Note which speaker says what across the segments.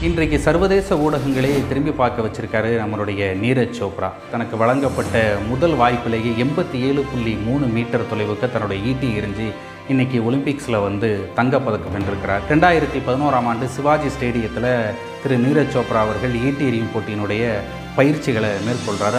Speaker 1: இன்றைக்கு சர்வதேச ஊடகங்களே திரும்பி பார்க்க வச்சிருக்காரு நம்மளுடைய நீரஜ் சோப்ரா தனக்கு வழங்கப்பட்ட முதல் வாய்ப்பிலேயே எண்பத்தி ஏழு புள்ளி மூணு மீட்டர் தொலைவுக்கு தன்னுடைய ஈட்டி எறிஞ்சு இன்னைக்கு ஒலிம்பிக்ஸில் வந்து தங்கப்பதக்கம் வென்றிருக்கிறார் ரெண்டாயிரத்தி பதினோராம் ஆண்டு சிவாஜி ஸ்டேடியத்தில் திரு நீரஜ் சோப்ரா அவர்கள் ஈட்டி எறியும் போட்டியினுடைய பயிற்சிகளை மேற்கொள்கிறாரு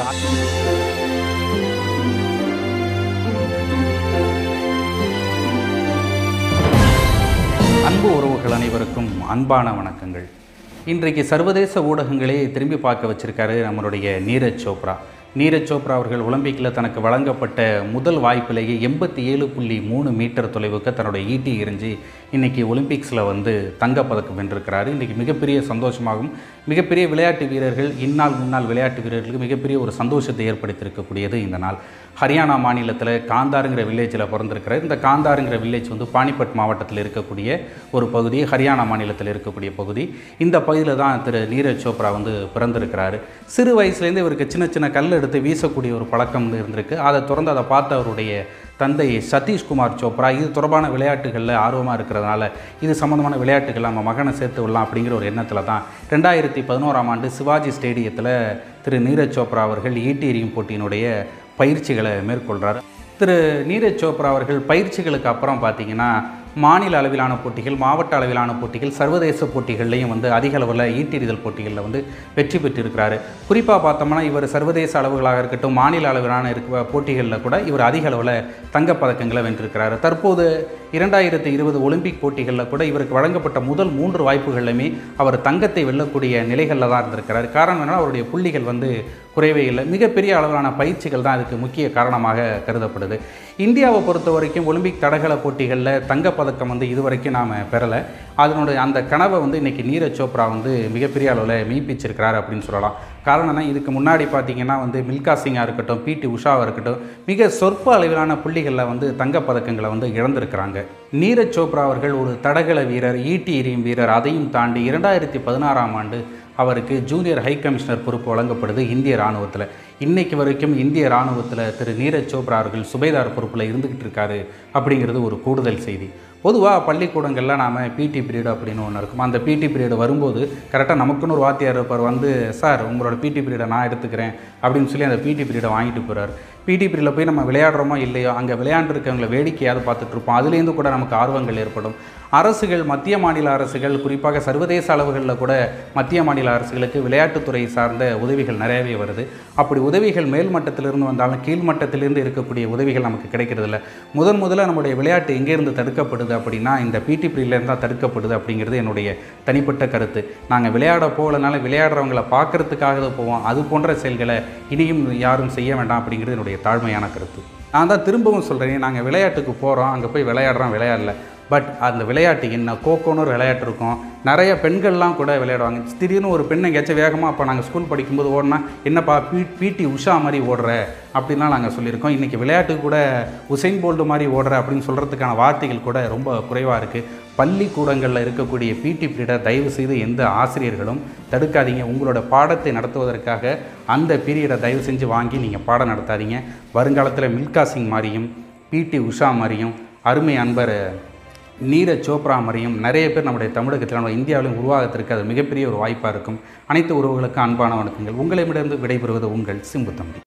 Speaker 1: அன்பு உறவுகள் அனைவருக்கும் அன்பான வணக்கங்கள் இன்றைக்கு சர்வதேச ஊடகங்களே திரும்பி பார்க்க வச்சிருக்காரு நம்மளுடைய நீரஜ் சோப்ரா நீரஜ் சோப்ரா அவர்கள் ஒலிம்பிக்கில் தனக்கு வழங்கப்பட்ட முதல் வாய்ப்பிலேயே எண்பத்தி ஏழு புள்ளி மூணு மீட்டர் தொலைவுக்கு தன்னுடைய ஈட்டி எறிஞ்சு இன்னைக்கு ஒலிம்பிக்ஸில் வந்து தங்கப்பதக்கம் வென்றிருக்கிறாரு இன்றைக்கி மிகப்பெரிய சந்தோஷமாகும் மிகப்பெரிய விளையாட்டு வீரர்கள் இந்நாள் முன்னாள் விளையாட்டு வீரர்களுக்கு மிகப்பெரிய ஒரு சந்தோஷத்தை ஏற்படுத்தியிருக்கக்கூடியது இந்த நாள் ஹரியானா மாநிலத்தில் காந்தாருங்கிற வில்லேஜில் பிறந்திருக்கிறார் இந்த காந்தாருங்கிற வில்லேஜ் வந்து பானிபட் மாவட்டத்தில் இருக்கக்கூடிய ஒரு பகுதி ஹரியானா மாநிலத்தில் இருக்கக்கூடிய பகுதி இந்த பகுதியில் தான் திரு நீரஜ் சோப்ரா வந்து பிறந்திருக்கிறாரு சிறு வயசுலேருந்து இவருக்கு சின்ன சின்ன கல் எடுத்து வீசக்கூடிய ஒரு பழக்கம் வந்து இருந்திருக்கு அதை தொடர்ந்து அதை பார்த்த அவருடைய தந்தை சதீஷ்குமார் சோப்ரா இது தொடர்பான விளையாட்டுகளில் ஆர்வமாக இருக்கிறதுனால இது சம்மந்தமான விளையாட்டுகள் நம்ம மகனை சேர்த்து விடலாம் அப்படிங்கிற ஒரு எண்ணத்தில் தான் ரெண்டாயிரத்தி பதினோராம் ஆண்டு சிவாஜி ஸ்டேடியத்தில் திரு நீரஜ் சோப்ரா அவர்கள் ஈட்டி எறியும் போட்டியினுடைய பயிற்சிகளை மேற்கொள்கிறார் திரு நீரஜ் சோப்ரா அவர்கள் பயிற்சிகளுக்கு அப்புறம் பார்த்தீங்கன்னா மாநில அளவிலான போட்டிகள் மாவட்ட அளவிலான போட்டிகள் சர்வதேச போட்டிகள்லையும் வந்து அதிக அளவில் ஈட்டெறிதல் போட்டிகளில் வந்து வெற்றி பெற்றிருக்கிறாரு குறிப்பாக பார்த்தோம்னா இவர் சர்வதேச அளவுகளாக இருக்கட்டும் மாநில அளவிலான இருக்க போட்டிகளில் கூட இவர் அதிக அளவில் தங்கப்பதக்கங்களை வென்றிருக்கிறாரு தற்போது இரண்டாயிரத்தி இருபது ஒலிம்பிக் போட்டிகளில் கூட இவருக்கு வழங்கப்பட்ட முதல் மூன்று வாய்ப்புகளிலுமே அவர் தங்கத்தை வெல்லக்கூடிய நிலைகளில் தான் இருந்திருக்கிறார் காரணம் என்னன்னா அவருடைய புள்ளிகள் வந்து குறைவே இல்லை மிகப்பெரிய அளவிலான பயிற்சிகள் தான் இதுக்கு முக்கிய காரணமாக கருதப்படுது இந்தியாவை பொறுத்த வரைக்கும் ஒலிம்பிக் தடகள போட்டிகளில் தங்கப்பதக்கம் வந்து இதுவரைக்கும் நாம் பெறலை அதனுடைய அந்த கனவை வந்து இன்றைக்கி நீரஜ் சோப்ரா வந்து மிகப்பெரிய அளவில் மெய்ப்பிச்சிருக்கிறார் அப்படின்னு சொல்லலாம் காரணம் என்ன இதுக்கு முன்னாடி பார்த்தீங்கன்னா வந்து மில்கா சிங்காக இருக்கட்டும் பிடி உஷாவாக இருக்கட்டும் மிக சொற்ப அளவிலான புள்ளிகளில் வந்து தங்கப்பதக்கங்களை வந்து இழந்திருக்கிறாங்க நீரஜ் சோப்ரா அவர்கள் ஒரு தடகள வீரர் ஈட்டி எறியும் வீரர் அதையும் தாண்டி இரண்டாயிரத்தி பதினாறாம் ஆண்டு அவருக்கு ஜூனியர் ஹை கமிஷனர் பொறுப்பு வழங்கப்படுது இந்திய இராணுவத்தில் இன்னைக்கு வரைக்கும் இந்திய இராணுவத்தில் திரு நீரஜ் சோப்ரா அவர்கள் சுபேதார் பொறுப்பில் இருந்துக்கிட்டு இருக்காரு அப்படிங்கிறது ஒரு கூடுதல் செய்தி பொதுவாக பள்ளிக்கூடங்களில் நாம் பிடி பீரியட் அப்படின்னு ஒன்று இருக்கும் அந்த பிடி பீரியட் வரும்போது கரெக்டாக நமக்குன்னு ஒரு வாத்தியார் இருப்பார் வந்து சார் உங்களோட பிடி பீரியடை நான் எடுத்துக்கிறேன் அப்படின்னு சொல்லி அந்த பிடி பீரியடை வாங்கிட்டு போகிறார் பிடி பீரியடில் போய் நம்ம விளையாடுறோமோ இல்லையோ அங்கே விளையாண்டுருக்கவங்களை வேடிக்கையாவது பார்த்துட்டு இருப்போம் அதுலேருந்து கூட நமக்கு ஆர்வங்கள் ஏற்படும் அரசுகள் மத்திய மாநில அரசுகள் குறிப்பாக சர்வதேச அளவுகளில் கூட மத்திய மாநில அரசுகளுக்கு விளையாட்டுத்துறை சார்ந்த உதவிகள் நிறையவே வருது அப்படி உதவிகள் மேல் மட்டத்திலிருந்து வந்தாலும் கீழ் மட்டத்திலிருந்து இருக்கக்கூடிய உதவிகள் நமக்கு கிடைக்கிறதில்ல முதன் முதல்ல நம்முடைய விளையாட்டு எங்கேருந்து தடுக்கப்படுது அப்படின்னா இந்த பிடி பீரியட்லேருந்து தான் தடுக்கப்படுது அப்படிங்கிறது என்னுடைய தனிப்பட்ட கருத்து நாங்கள் விளையாட போகலனால விளையாடுறவங்கள பார்க்கறதுக்காக போவோம் அது போன்ற செயல்களை இனியும் யாரும் செய்ய வேண்டாம் அப்படிங்கிறது என்னுடைய தாழ்மையான கருத்து நான் தான் திரும்பவும் சொல்கிறேன் நாங்கள் விளையாட்டுக்கு போகிறோம் அங்கே போய் விளையாடுறோம் விளையாடல பட் அந்த விளையாட்டு என்ன கோக்கோன்னு ஒரு விளையாட்டு இருக்கும் நிறைய பெண்கள்லாம் கூட விளையாடுவாங்க திடீர்னு ஒரு பெண் எங்கேயாச்சும் வேகமாக அப்போ நாங்கள் ஸ்கூல் படிக்கும்போது ஓடினா என்னப்பா பி பிடி உஷா மாதிரி ஓடுற அப்படின்லாம் நாங்கள் சொல்லியிருக்கோம் இன்றைக்கி விளையாட்டு கூட உசைன் போல்டு மாதிரி ஓடுற அப்படின்னு சொல்கிறதுக்கான வார்த்தைகள் கூட ரொம்ப குறைவாக இருக்குது பள்ளிக்கூடங்களில் இருக்கக்கூடிய பிடி பீரியடை தயவு செய்து எந்த ஆசிரியர்களும் தடுக்காதீங்க உங்களோட பாடத்தை நடத்துவதற்காக அந்த பீரியடை தயவு செஞ்சு வாங்கி நீங்கள் பாடம் நடத்தாதீங்க வருங்காலத்தில் மில்கா சிங் மாதிரியும் பிடி உஷா மாதிரியும் அருமை அன்பர் நீரஜ் சோப்ரா மாதிரியும் நிறைய பேர் நம்முடைய தமிழகத்தில் நம்ம இந்தியாவிலும் உருவாகத்திற்கு அது மிகப்பெரிய ஒரு வாய்ப்பாக இருக்கும் அனைத்து உறவுகளுக்கும் அன்பான வணக்கங்கள் உங்களிடமிருந்து விடைபெறுவது உங்கள் சிம்பு தம்பி